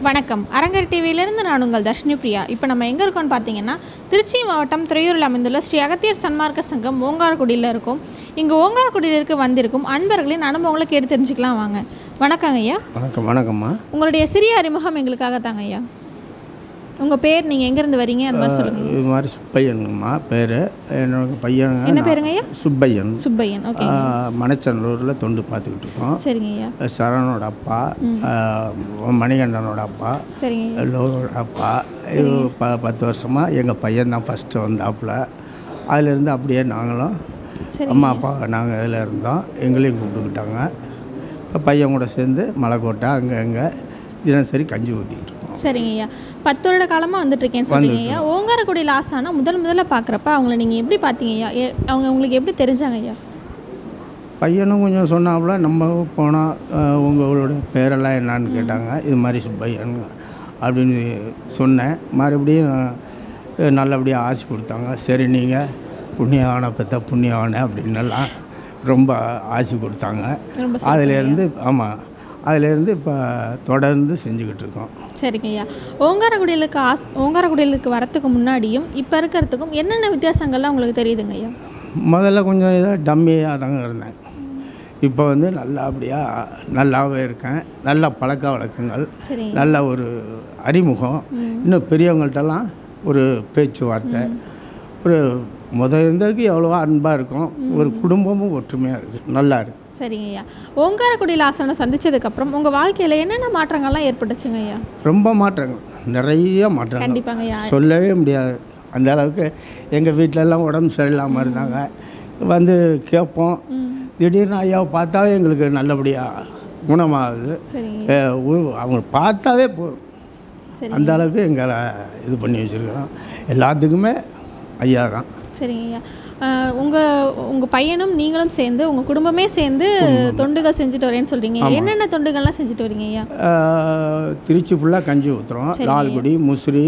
வணக்கம் அரங்கர் டிவியிலிருந்து நான் உங்கள் தர்ஷினி பிரியா இப்போ நம்ம எங்கே இருக்கோம்னு பார்த்தீங்கன்னா திருச்சி மாவட்டம் துறையூரில் அமைந்துள்ள ஸ்ரீ அகத்தியர் சன்மார்க்க சங்கம் ஓங்காரக்குடியில் இருக்கும் இங்கே ஓங்காரக்குடியிலிருக்கு வந்திருக்கும் அன்பர்களின் அனுபவங்களை கேட்டு தெரிஞ்சுக்கலாம் வாங்க வணக்கங்க ஐயா வணக்கம் வணக்கம்மா உங்களுடைய சிறிய அறிமுகம் எங்களுக்காக தாங்க ஐயா உங்கள் பேர் நீங்கள் எங்கேருந்து வரீங்க அந்த மாதிரி சொல்லுங்கள் இது மாதிரி சுப்பையனுங்கம்மா பேர் என்னோட பையனுங்க என்ன நான் பேருங்க ஐயா சுப்பையன் சுப்பையன் ஓகே ஆ, மணச்சநல்லூரில் தொண்டு பார்த்துக்கிட்டு இருக்கோம் சரிங்க ஐயா சரணோட அப்பா ஆ, மணிகண்டனோட அப்பா சரிங்க ஐயா லோகோட அப்பா இது ப பத்து வருஷமாக எங்கள் பையன் தான் ஃபஸ்ட்டு வந்தாப்புல அதிலேருந்து அப்படியே நாங்களும் சரி அம்மா அப்பா நாங்கள் இதில் இருந்தோம் எங்களையும் கூப்பிட்டுக்கிட்டாங்க இப்போ பையன் கூட சேர்ந்து மலைக்கோட்டை அங்கே அங்கே தினசரி கஞ்சி ஊற்றிக்கிட்டு இருக்கோம் சரிங்க ஐயா பத்து வருட காலமாக வந்துட்டு இருக்கேன்னு சொல்றீங்க ஐயா ஓங்காரக்குடியில் ஆசானா முதல் முதல்ல பார்க்குறப்ப அவங்கள நீங்கள் எப்படி பார்த்தீங்க ஐயா ஏ- அவங்க உங்களுக்கு எப்படி தெரிஞ்சாங்க ஐயா பையனும் கொஞ்சம் சொன்னாப்புல நம்ம போனால் உங்களோட பேரெல்லாம் என்னான்னு கேட்டாங்க இது மாதிரி சுப்பையன் அப்படின்னு சொன்னேன் மறுபடியும் அஹ், நல்லபடியாக ஆசி கொடுத்தாங்க சரி நீங்கள் புண்ணியவான பெற்ற புண்ணியவான அப்படின்னெல்லாம் ரொம்ப ஆசி கொடுத்தாங்க ரொம்ப அதிலேருந்து ஆமாம் அதிலேருந்து இப்போ தொடர்ந்து செஞ்சுக்கிட்டு இருக்கோம் சரிங்க ஐயா ஓங்காரக்குடியிலுக்கு ஆஸ் ஓங்காரக்குடியிலுக்கு வரத்துக்கு முன்னாடியும் இப்போ இருக்கிறதுக்கும் என்னென்ன வித்தியாசங்கள்லாம் உங்களுக்கு தெரியுதுங்க ஐயா முதல்ல கொஞ்சம் இதாக டம்மியாக தாங்க இருந்தேன் இப்போ வந்து நல்லபடியாக நல்லாவே இருக்கேன் நல்ல பழக்க வழக்கங்கள் சரிங்க நல்ல ஒரு அறிமுகம் இன்னும் பெரியவங்கள்ட்டலாம் ஒரு பேச்சுவார்த்தை ஒரு முத இருந்ததுக்கு எவ்வளவோ அன்பாக இருக்கும் ஒரு குடும்பமும் ஒற்றுமையாக இருக்குது நல்லா இருக்கு சரிங்க ஐயா ஓங்காரக்குடியில் ஆசனை சந்திச்சதுக்கப்புறம் உங்கள் வாழ்க்கையில் என்னென்ன மாற்றங்கள்லாம் ஏற்பட்டுச்சுங்க ஐயா ரொம்ப மாற்றங்கள் நிறைய மாற்றங்கள் கண்டிப்பாங்க ஐயா சொல்லவே முடியாது அந்த அளவுக்கு எங்கள் வீட்டிலலாம் உடம்பு சரியில்லாமல் இருந்தாங்க வந்து கேட்போம் திடீர்னு ஐயாவை பார்த்தாவே எங்களுக்கு நல்லபடியாக குணமாகுது சரிங்க அஹ் உ- அவங்க பார்த்தாவே போதும் சரி அந்த அளவுக்கு எங்களை இது பண்ணி வச்சுருக்கோம் எல்லாத்துக்குமே ஐயா தான் சரிங்க ஐயா அஹ், உங்க உங்க பையனும் நீங்களும் சேர்ந்து உங்க குடும்பமே சேர்ந்து தொண்டுகள் செஞ்சுட்டு வரேன்னு சொல்றீங்க என்னென்ன தொண்டுகள்லாம் செஞ்சுட்டு வரீங்க ஐயா அஹ் திருச்சி ஃபுல்லாக கஞ்சி ஊற்றுறோம் லால்குடி முசிறி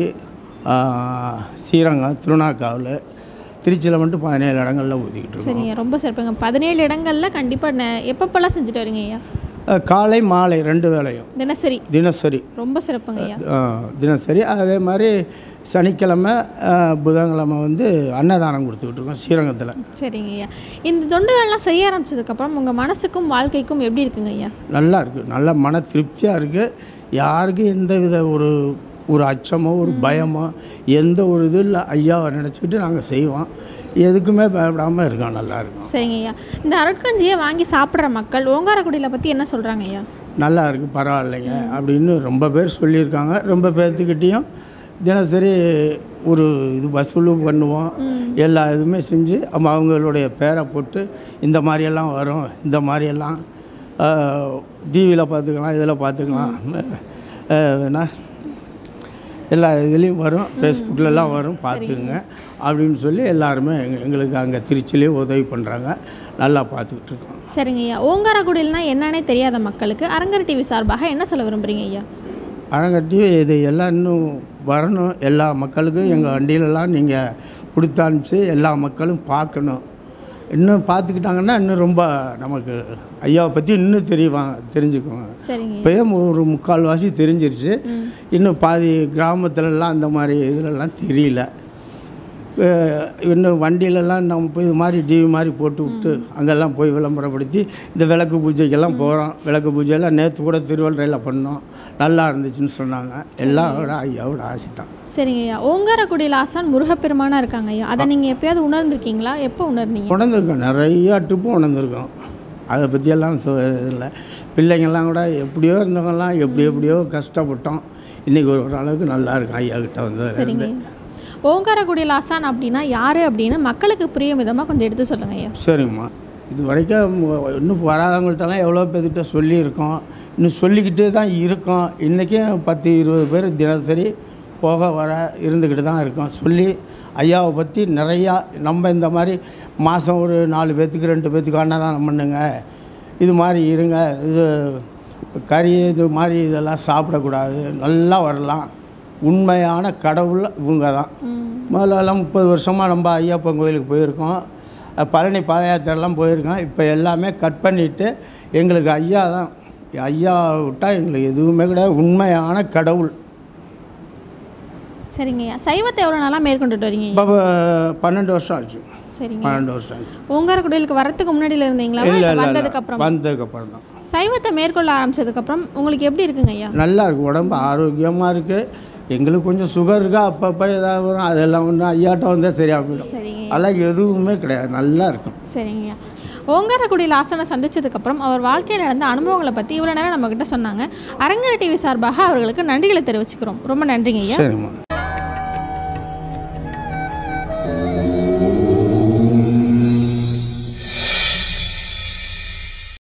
அஹ் ஸ்ரீரங்கம் திருநாக்காவில் திருச்சியில் மட்டும் பதினேழு இடங்களில் ஊற்றிக்கிட்டு இருக்கோம் சரிங்க ரொம்ப சிறப்புங்க பதினேழு இடங்கள்ல கண்டிப்பா ந- எப்பப்பெல்லாம் செஞ்சுட்டு வரீங்க ஐயா அஹ் காலை மாலை ரெண்டு வேளையும் தினசரி தினசரி ரொம்ப சிறப்புங்க ஐயா அஹ் தினசரி அதே மாதிரி சனிக்கிழமை அஹ் புதன்கிழமை வந்து அன்னதானம் கொடுத்துக்கிட்டு இருக்கோம் ஸ்ரீரங்கத்தில் சரிங்க ஐயா இந்த தொண்டுகள்லாம் செய்ய ஆரம்பிச்சதுக்கப்புறம் உங்க மனசுக்கும் வாழ்க்கைக்கும் எப்படி இருக்குங்க ஐயா நல்லா இருக்குது நல்ல மன திருப்தியாக இருக்குது யாருக்கும் எந்த வித ஒரு ஒரு அச்சமோ ஒரு பயமோ எந்த ஒரு இது இல்லை ஐயாவை நினச்சிக்கிட்டு நாங்கள் செய்வோம் எதுக்குமே பயப்படாமல் இருக்கோம் நல்லா இருக்கும் சரிங்க ஐயா இந்த அருட்கஞ்சியை வாங்கி சாப்பிட்ற மக்கள் ஓங்காரக்குடியில பத்தி என்ன சொல்றாங்க ஐயா நல்லா இருக்குது பரவாயில்லைங்க அப்படின்னு ரொம்ப பேர் சொல்லியிருக்காங்க ரொம்ப பேர்த்துக்கிட்டேயும் தினசரி ஒரு இது வசூல் பண்ணுவோம் எல்லா இதுவுமே செஞ்சு அவங்க அவங்களுடைய பேரை போட்டு இந்த மாதிரியெல்லாம் வரும் இந்த மாதிரியெல்லாம் டிவியில் பார்த்துக்கலாம் இதில் பார்த்துக்கலாம் அஹ், வேணா எல்லா இதுலேயும் வரும் ஃபேஸ்புக்கிலலாம் வரும் பார்த்துக்குங்க அப்படின்னு சொல்லி எல்லாருமே எங்க- எங்களுக்கு அங்கே திருச்சிலேயே உதவி பண்ணுறாங்க நல்லா பார்த்துக்கிட்டு இருக்கோம் சரிங்க ஐயா ஓங்காரக்குடியில்னா என்னன்னே தெரியாத மக்களுக்கு அரங்கர் டிவி சார்பாக என்ன சொல்ல விரும்புறீங்க ஐயா அரங்கட்டி இது எல்லாம் இன்னும் வரணும் எல்லா மக்களுக்கும் எங்கள் வண்டியிலலாம் நீங்கள் கொடுத்து அனுப்பிச்சு எல்லா மக்களும் பார்க்கணும் இன்னும் பார்த்துக்கிட்டாங்கன்னா இன்னும் ரொம்ப நமக்கு ஐயாவை பற்றி இன்னும் தெரியவாங்க தெரிஞ்சுக்குவாங்க சரிங்க இப்போயே ஒரு முக்கால்வாசி தெரிஞ்சிருச்சு இன்னும் பாதி கிராமத்துலலாம் அந்த மாதிரி இதுலலாம் தெரியல அஹ் இன்னும் வண்டியிலலாம் நம்ம போய் இது மாதிரி டிவி மாதிரி போட்டு விட்டு அங்கெல்லாம் போய் விளம்பரப்படுத்தி இந்த விளக்கு பூஜைக்கெல்லாம் போகிறோம் விளக்கு பூஜையெல்லாம் நேற்று கூட திருவள்ளுறையில் பண்ணோம் நல்லா இருந்துச்சுன்னு சொன்னாங்க எல்லாரோட ஐயாவோட ஆசை தான் சரிங்க ஐயா ஓங்காரக்குடியில் ஆசான் முருகப்பெருமானா இருக்காங்க ஐயா அதை நீங்கள் எப்பயாவது உணர்ந்திருக்கீங்களா எப்போ உணர்ந்தீங்க உணர்ந்துருக்கோம் நிறையா ட்ரிப்பும் உணர்ந்துருக்கோம் அதை பற்றியெல்லாம் சொ இல்லை பிள்ளைங்கள்லாம் கூட எப்படியோ இருந்தவங்கலாம் எப்படி எப்படியோ கஷ்டப்பட்டோம் இன்றைக்கி ஒரு ஓரளவுக்கு நல்லா இருக்கும் ஐயா கிட்ட வந்து சரிங்க ஓங்காரக்குடியில் ஆசான் அப்படின்னா யார் அப்படின்னு மக்களுக்கு புரியும் விதமாக கொஞ்சம் எடுத்து சொல்லுங்க ஐயா சரிங்கம்மா இது வரைக்கும் மு- இன்னும் வராதவங்கள்ட்டலாம் எவ்வளோ பேர்கிட்ட சொல்லியிருக்கோம் இன்னும் சொல்லிக்கிட்டே தான் இருக்கோம் இன்றைக்கும் பத்து இருபது பேர் தினசரி போக வர இருந்துக்கிட்டு தான் இருக்கோம் சொல்லி ஐயாவை பற்றி நிறையா நம்ம இந்த மாதிரி மாதம் ஒரு நாலு பேர்த்துக்கு ரெண்டு பேர்த்துக்கு அன்னதானம் பண்ணுங்க இது மாதிரி இருங்க இது கறி இது மாதிரி இதெல்லாம் சாப்பிடக்கூடாது நல்லா வரலாம் உண்மையான கடவுள் இவங்க தான் முதல்லலாம் முப்பது வருஷமாக நம்ம ஐயப்பன் கோயிலுக்கு போயிருக்கோம் அஹ் பழனி பாத யாத்திரைலாம் போயிருக்கோம் இப்போ எல்லாமே கட் பண்ணிவிட்டு எங்களுக்கு ஐயா தான் ஐயா விட்டால் எங்களுக்கு எதுவுமே கிடையாது உண்மையான கடவுள் சரிங்க ஐயா சைவத்தை எவ்வளோ நாளாக மேற்கொண்டுட்டு வரீங்க ஐயா? இப்போ பன்னெண்டு வருஷம் ஆச்சு சரிங்க பன்னெண்டு வருஷம் ஆச்சு ஓங்காரக்குடிலுக்கு வரத்துக்கு முன்னாடியில் இருந்தீங்களா இல்லை இல்லை இல்லை வந்ததுக்கப்புறம் வந்ததுக்கப்புறம் தான் சைவத்தை மேற்கொள்ள ஆரம்பிச்சதுக்கப்புறம் உங்களுக்கு எப்படி இருக்குங்க ஐயா நல்லா இருக்கு உடம்பு ஆரோக்கியமாக இருக்குது எங்களுக்கு கொஞ்சம் சுகர் இருக்கா அப்பப்போ ஏதாவது வரும் அதெல்லாம் ஒன்று ஐயாட்டம் வந்தால் சரியாக போயிடும் சரிங்க அதெல்லாம் எதுவுமே கிடையாது நல்லா இருக்கும் சரிங்க ஐயா ஓங்காரக்குடியில் ஆசனை சந்திச்சதுக்கப்புறம் அவர் வாழ்க்கையில் நடந்த அனுபவங்களை பற்றி இவ்வளோ நேரம் நம்மக்கிட்ட சொன்னாங்க அரங்கர டிவி சார்பாக அவர்களுக்கு நன்றிகளை தெரிவிச்சுக்கிறோம் ரொம்ப நன்றிங்க ஐயா சரிம்மா